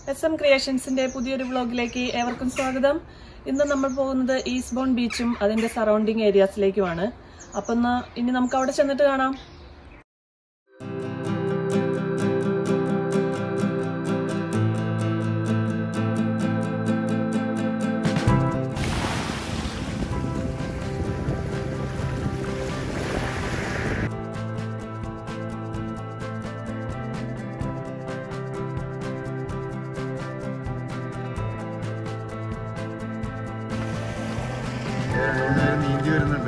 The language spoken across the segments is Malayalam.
എസ് എം ക്രിയേഷൻസിന്റെ പുതിയൊരു വ്ളോഗിലേക്ക് ഏവർക്കും സ്വാഗതം ഇന്ന് നമ്മൾ പോകുന്നത് ഈസ്റ്റ് ബോൺ ബീച്ചും അതിന്റെ സറൗണ്ടിങ് ഏരിയാസിലേക്കുമാണ് അപ്പൊ എന്നാ ഇനി നമുക്ക് അവിടെ ചെന്നിട്ട് കാണാം രണ്ടു മൂന്ന് നേരം നീന്തി വരുന്നുണ്ട്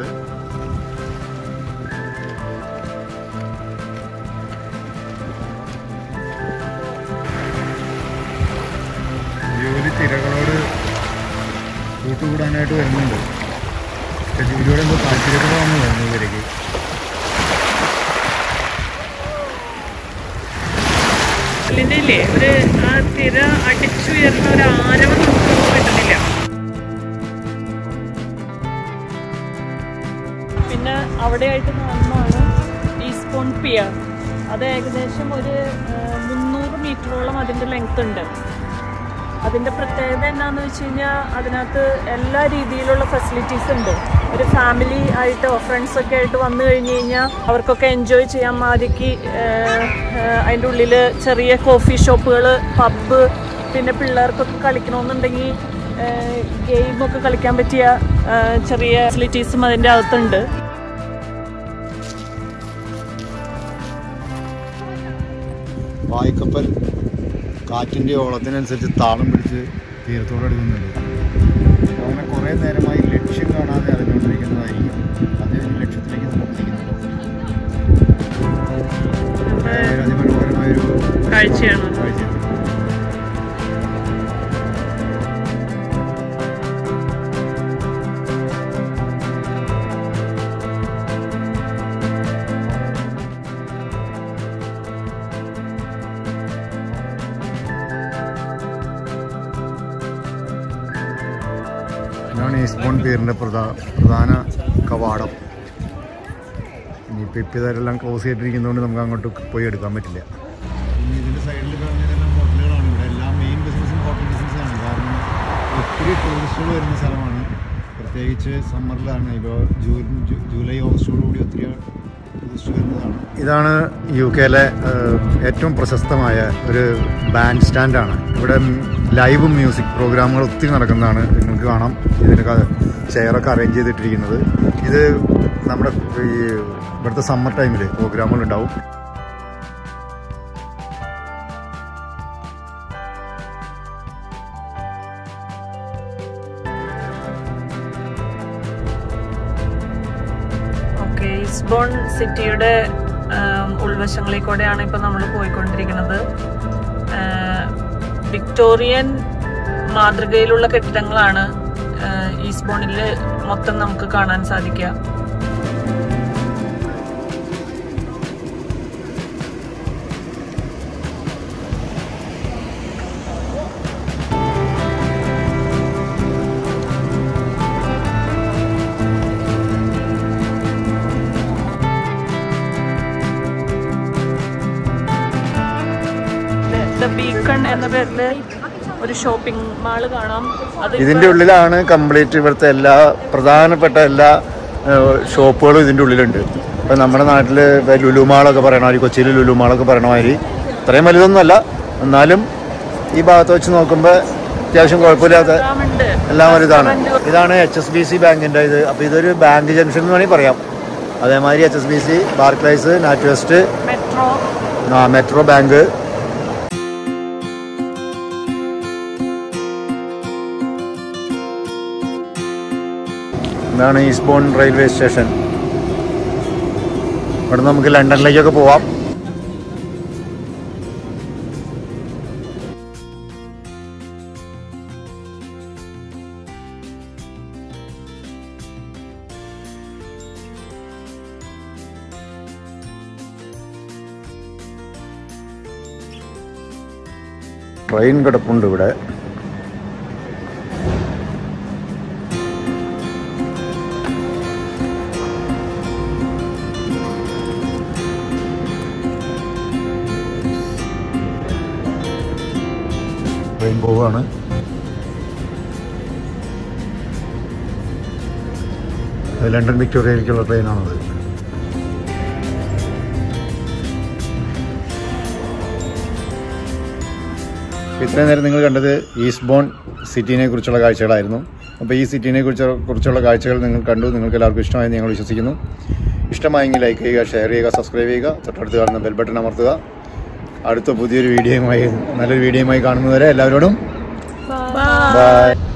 ജോലി തിരകളോട് കൂട്ടുകൂടാനായിട്ട് വരുന്നുണ്ട് പക്ഷെ ജോലിയോട് എന്തോ താല്പര്യപ്പെടാമെന്ന് തോന്നുന്നു ഇവരേക്ക് ഇതിന്റെ ഇല്ലേ ഒരു ആ തിര അടിച്ചുയർന്ന ഒരു ആരവം നമുക്ക് കിട്ടുന്നില്ല പിന്നെ അവിടെയായിട്ട് കാണുന്നതാണ് ഈസ്പോൺ പിയർ അത് ഏകദേശം ഒരു ആ, മുന്നൂറ് മീറ്ററോളം അതിന്റെ ലെങ്ത് ഉണ്ട് അതിന്റെ പ്രത്യേകത എന്നാന്ന് വെച്ച് കഴിഞ്ഞാൽ അതിനകത്ത് എല്ലാ രീതിയിലുള്ള ഫെസിലിറ്റീസ് ഉണ്ട് ഒരു ഫാമിലി ആയിട്ടോ ഫ്രണ്ട്സ് ഒക്കെ ആയിട്ട് വന്നു കഴിഞ്ഞ് കഴിഞ്ഞാൽ അവർക്കൊക്കെ എൻജോയ് ചെയ്യാൻ മാതിരിക്ക് അതിൻ്റെ ഉള്ളിൽ ചെറിയ കോഫി ഷോപ്പുകൾ പബ്ബ് പിന്നെ പിള്ളേർക്കൊക്കെ കളിക്കണമെന്നുണ്ടെങ്കിൽ ഗെയിമൊക്കെ കളിക്കാൻ പറ്റിയ ആ, ചെറിയ ഫെസിലിറ്റീസും അതിൻ്റെ അകത്തുണ്ട് പായ്ക്കപ്പൽ കാറ്റിൻ്റെ ഓളത്തിനനുസരിച്ച് താളം പിടിച്ച് തീരത്തോട് അടുക്കുന്നുണ്ട് അങ്ങനെ കുറേ നേരമായി ലക്ഷ്യം കാണാതെ അറിഞ്ഞുകൊണ്ടിരിക്കുന്നതായിരിക്കും അതേ ലക്ഷ്യത്തിലേക്ക് നമുക്ക് നീങ്ങുന്നുണ്ടോ വളരെ അതിമനോഹരമായൊരു കാഴ്ചയാണ് കാഴ്ചയാണ് ഇതാണ് ഈസ്ബോൺ പീറിൻ്റെ പ്രധാ പ്രധാന കവാടം ഇനിയിപ്പോൾ ഇപ്പോൾ ഇതെല്ലാം ക്ലോസ് ചെയ്തിട്ടിരിക്കുന്നതുകൊണ്ട് നമുക്ക് അങ്ങോട്ട് പോയി എടുക്കാൻ പറ്റില്ല ഇതിൻ്റെ സൈഡിൽ കാണുന്നതെല്ലാം ഹോട്ടലുകളാണ് ഇവിടെ എല്ലാം മെയിൻ ബിസിനസ്സും ഹോട്ടൽ ബിസിനസ്സാണ് കാരണം ഒത്തിരി ടൂറിസ്റ്റുകൾ വരുന്ന സ്ഥലമാണ് പ്രത്യേകിച്ച് സമ്മറിലാണ് ഇപ്പോൾ ജൂൺ ജൂ- ജൂലൈ ഓഗസ്റ്റോടുകൂടി ഒത്തിരി ടൂറിസ്റ്റ് വരുന്നതാണ് ഇതാണ് യു കെയിലെ ഏറ്റവും പ്രശസ്തമായ ഒരു ബാൻഡ് സ്റ്റാൻഡാണ് ഇവിടെ ലൈവ് മ്യൂസിക് പ്രോഗ്രാമുകൾ ഒത്തിരി നടക്കുന്നതാണ് നിങ്ങൾക്ക് കാണാം ഇതിന് ക- ചെയറൊക്കെ അറേഞ്ച് ചെയ്തിട്ടിരിക്കുന്നത് ഇത് നമ്മുടെ ഈ ഇവിടുത്തെ സമ്മർ ടൈമിൽ പ്രോഗ്രാമുകൾ ഉണ്ടാവും ഓക്കെ ഈസ്ബോൺ സിറ്റിയുടെ ആം, ഉൾവശങ്ങളിൽ കൂടെയാണ് ഇപ്പൊ നമ്മൾ പോയിക്കൊണ്ടിരിക്കുന്നത് ആ, വിക്ടോറിയൻ മാതൃകയിലുള്ള കെട്ടിടങ്ങളാണ് ആ, ഈസ്ബോണിൽ മൊത്തം നമുക്ക് കാണാൻ സാധിക്കുക ദ ബീക്കൺ എന്ന പേരില് ഒരു ഷോപ്പിംഗ് മാള് കാണാം അത് ഇതിൻ്റെ ഉള്ളിലാണ് കംപ്ലീറ്റ് ഇവിടുത്തെ എല്ലാ പ്രധാനപ്പെട്ട എല്ലാ ഷോപ്പുകളും ഇതിൻ്റെ ഉള്ളിലുണ്ട് ഇപ്പം നമ്മുടെ നാട്ടിൽ ലുലുമാളൊക്കെ പറയണ മാതിരി കൊച്ചിയിൽ ലുലുമാളൊക്കെ പറയണ മാതിരി ഇത്രയും വലുതൊന്നുമല്ല എന്നാലും ഈ ഭാഗത്ത് വെച്ച് നോക്കുമ്പോൾ അത്യാവശ്യം കുഴപ്പമില്ലാത്ത ഉണ്ട് എല്ലാം ഒരു ഇതാണ് ഇതാണ് എച്ച് എസ് ബി സി ബാങ്കിൻ്റെ ഇത് അപ്പോൾ ഇതൊരു ബാങ്ക് ജംഗ്ഷൻ എന്ന് വേണമെങ്കിൽ പറയാം അതേമാതിരി H S B C Barclays NatWest metro metro bank ഇതാണ് ഈസ്റ്റ്ബോൺ റെയിൽവേ സ്റ്റേഷൻ ഇവിടെ നമുക്ക് ലണ്ടനിലേക്കൊക്കെ പോവാം ട്രെയിൻ കിടപ്പുണ്ട് ഇവിടെ ട്രെയിൻ പോവുകയാണ് അത് ലണ്ടൻ വിക്ടോറിയയിലേക്കുള്ള ട്രെയിനാണത് ഇത്രയും നേരം നിങ്ങൾ കണ്ടത് ഈസ്റ്റ് ബോൺ സിറ്റിനെ കുറിച്ചുള്ള കാഴ്ചകളായിരുന്നു അപ്പോൾ ഈ സിറ്റിനെ കുറിച്ച് കുറിച്ചുള്ള കാഴ്ചകൾ നിങ്ങൾ കണ്ടു നിങ്ങൾക്ക് എല്ലാവർക്കും ഇഷ്ടമായെന്ന് ഞങ്ങൾ വിശ്വസിക്കുന്നു ഇഷ്ടമായെങ്കിൽ ലൈക്ക് ചെയ്യുക ഷെയർ ചെയ്യുക സബ്സ്ക്രൈബ് ചെയ്യുക തൊട്ടടുത്ത് കാണുന്ന ബെൽ ബട്ടൺ അമർത്തുക അടുത്ത പുതിയൊരു വീഡിയോയുമായി നല്ലൊരു വീഡിയോയുമായി കാണുന്നതുവരെ എല്ലാവരോടും Bye. ബൈ